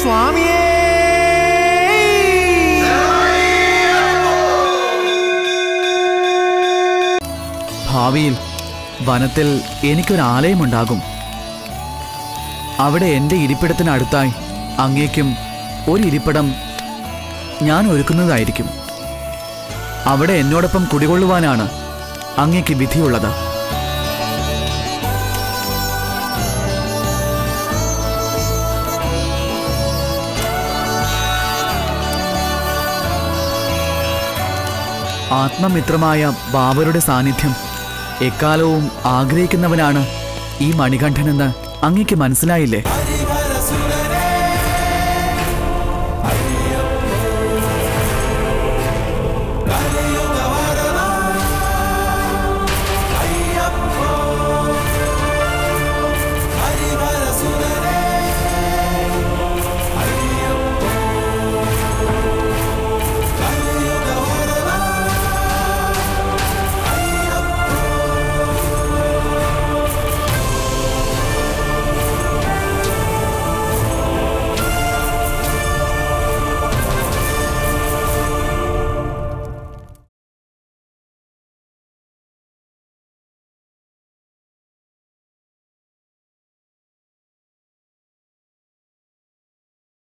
സ്വാമിയേ ഭാവിയിൽ വനത്തിൽ എനിക്കൊരാലയമുണ്ടാകും അവിടെ എൻ്റെ ഇരിപ്പിടത്തിനടുത്തായി അങ്ങേക്കും ഒരു ഇരിപ്പിടം ഞാൻ ഒരുക്കുന്നതായിരിക്കും അവിടെ എന്നോടൊപ്പം കുടികൊള്ളുവാനാണ് അങ്ങേക്ക് വിധിയുള്ളത് ആത്മമിത്രമായ ബാബരുടെ സാന്നിധ്യം എക്കാലവും ആഗ്രഹിക്കുന്നവനാണ് ഈ മണികണ്ഠനെന്ന് അങ്ങേക്ക് മനസ്സിലായില്ലേ